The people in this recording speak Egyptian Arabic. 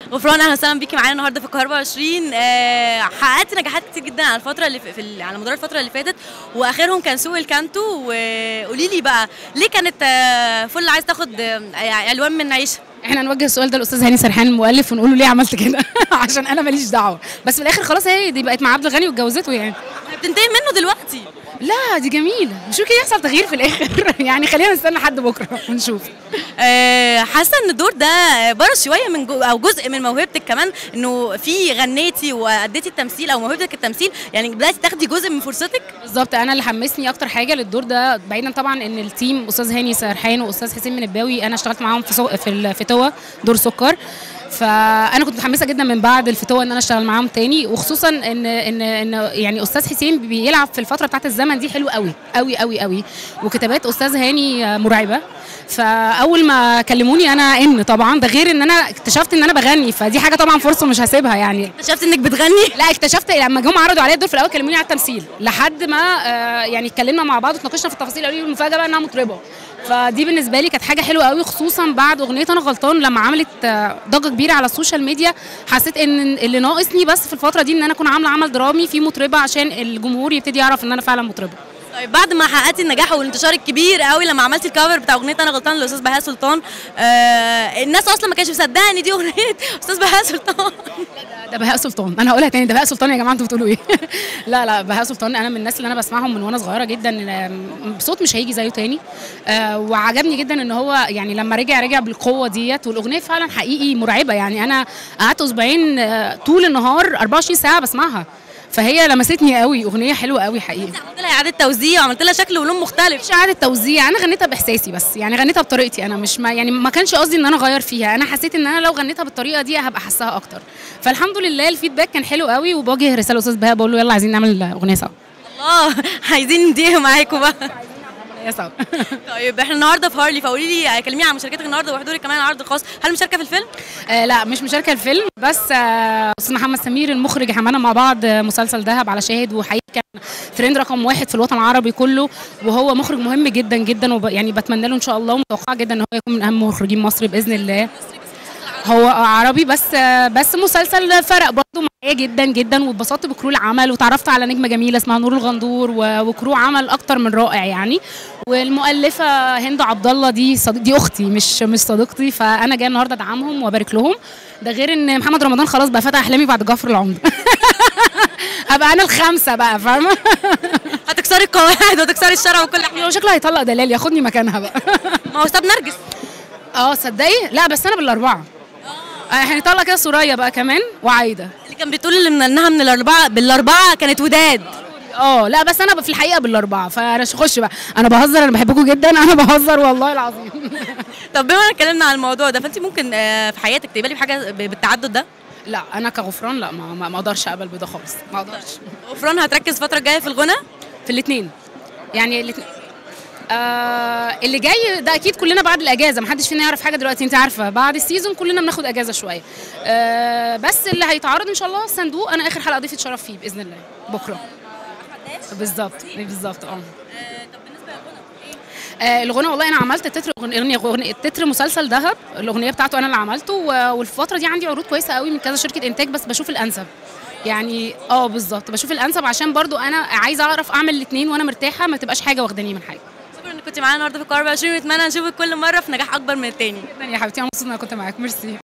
غفران اهلا وسهلا بيكي معانا النهارده في القاهره 24 آه، حققت نجاحات كتير جدا على الفتره اللي في في ال- على مدار الفتره اللي فاتت واخرهم كان سوق الكانتو وقولي لي بقى ليه كانت آه، فل عايز تاخد آه، يعني الوان من عيشه احنا نوجه السؤال ده للاستاذ هاني سرحان المؤلف ونقول له ليه عملت كده عشان انا ماليش دعوه بس في الاخر خلاص هي دي بقت مع عبد الغني واتجوزته يعني بتنتهي منه دلوقتي لا دي جميله مش ممكن يحصل تغيير في الاخر يعني خلينا نستنى لحد بكره ونشوف آه، حاسه ان الدور ده برز شويه من جو او جزء من موهبتك كمان انه في غنيتي واديتي التمثيل او موهبتك التمثيل يعني بداتي تاخدي جزء من فرصتك بالظبط انا اللي حمسني اكتر حاجه للدور ده بعيدا طبعا ان التيم استاذ هاني سرحان واستاذ حسين منباوي انا اشتغلت معاهم في سو... في الفتوه دور سكر فانا كنت متحمسه جدا من بعد الفتوه ان انا اشتغل معاهم تاني وخصوصا ان ان ان يعني استاذ حسين بيلعب في الفتره بتاعت الزمن دي حلو قوي قوي قوي قوي وكتابات استاذ هاني مرعبه فاول ما كلموني انا ان طبعا ده غير ان انا اكتشفت ان انا بغني فدي حاجه طبعا فرصه مش هسيبها يعني اكتشفت انك بتغني لا اكتشفت لما جم عرضوا عليا الدور في الاول كلموني على التمثيل لحد ما آه يعني اتكلمنا مع بعض واتناقشنا في التفاصيل قالوا لي المفاجاه بقى انها مطربه فدي بالنسبه لي كانت حاجه حلوه قوي خصوصا بعد اغنيه انا غلطان لما عملت آه، ضجه كبيره على السوشيال ميديا حسيت ان اللي ناقصني بس في الفتره دي ان انا اكون عامله عمل درامي فيه مطربه عشان الجمهور يبتدي يعرف ان انا فعلا مطربه طيب بعد ما حققتي النجاح والانتشار الكبير قوي لما عملتي الكفر بتاع اغنيه انا غلطان للاستاذ بهاء سلطان آه الناس اصلا ما كانتش مصدقه ان دي اغنيه استاذ بهاء سلطان ده بهاء سلطان انا هقولها تاني ده بهاء سلطان يا جماعه انتوا بتقولوا ايه لا لا بهاء سلطان انا من الناس اللي انا بسمعهم من وانا صغيره جدا آم، صوت مش هيجي زيه تاني آه وعجبني جدا ان هو يعني لما رجع رجع بالقوه ديت والاغنيه فعلا حقيقي مرعبه يعني انا قعدت اسبوعين آه، طول النهار 24 ساعه بسمعها فهي لمستني قوي اغنيه حلوه قوي حقيقي عملت لها اعاده توزيع وعملت لها شكل ولون مختلف مش اعاده توزيع انا غنيتها باحساسي بس يعني غنيتها بطريقتي انا مش ما يعني ما كانش قصدي ان انا اغير فيها انا حسيت ان انا لو غنيتها بالطريقه دي هبقى حاساها اكتر فالحمد لله الفيدباك كان حلو قوي وبوجه رساله استاذ بهاء بقول له يلا عايزين نعمل اغنيه سوا الله عايزين نديها معاكم بقى يا سوا طيب احنا النهارده في هارلي فقولي لي كلميني عن مشاركتك النهارده وحضورك كمان عرض خاص هل مشاركه في الفيلم؟ آه لا مش مشاركه الفيلم بس آه، استاذ محمد سمير المخرج عملنا مع بعض آه، مسلسل دهب على شاهد وحقيقي كان ترند رقم واحد في الوطن العربي كله وهو مخرج مهم جدا جدا وب يعني بتمنى له ان شاء الله ومتوقعه جدا ان هو يكون من اهم مخرجين مصر باذن الله هو عربي بس آه، بس مسلسل فرق برضه معايا جدا جدا واتبسطت بكرو العمل وتعرفت على نجمه جميله اسمها نور الغندور و- وكرو عمل اكتر من رائع يعني والمؤلفه هند عبد الله دي صديق دي اختي مش مش صديقتي فانا جايه النهارده ادعمهم وابارك لهم ده غير ان محمد رمضان خلاص بقى فتح احلامي بعد جعفر العمده ابقى انا الخامسه بقى فاهمه هتكسري القواعد وتكسري الشرع وكل حاجه هو شكله هيطلق دلال ياخدني مكانها بقى ما هو استاذ نرجس اه صدقي لا بس انا بالاربعه آه، هنطلع كده سوريا بقى كمان وعايده اللي كان بيتقول اللي من انها من الاربعه بالاربعه كانت وداد اه لا بس انا في الحقيقه بالاربعه فانا مش خش بقى انا بهزر انا بحبكم جدا انا بهزر والله العظيم طب بما ان اتكلمنا عن الموضوع ده فانت ممكن آه، في حياتك تقبلي بحاجه ب- بالتعدد ده لا انا كغفران لا ما ما- ما اقدرش اقبل بده خالص ما اقدرش غفران هتركز الفتره الجايه في الغنى في الاثنين يعني الاثنين آه اللي جاي ده اكيد كلنا بعد الاجازه ما حدش فينا يعرف حاجه دلوقتي انت عارفه بعد السيزون كلنا بناخد اجازه شويه آه بس اللي هيتعرض ان شاء الله الصندوق انا اخر حلقه ضيفه شرف فيه باذن الله بكره بالظبط بالظبط اه آه الغنى والله انا عملت التتر اغنيه اغنيه التتر مسلسل دهب الاغنيه بتاعته انا اللي عملته و- والفتره دي عندي عروض كويسه قوي من كذا شركه انتاج بس بشوف الانسب يعني اه بالظبط بشوف الانسب عشان برضو انا عايزه اعرف اعمل الاثنين وانا مرتاحه ما تبقاش حاجه واخداني من حاجه شكرا انك كنت معانا النهارده في القاهره 24 واتمنى نشوفك كل مره في نجاح اكبر من التاني يا حبيبتي انا مبسوطه ان انا كنت معاك ميرسي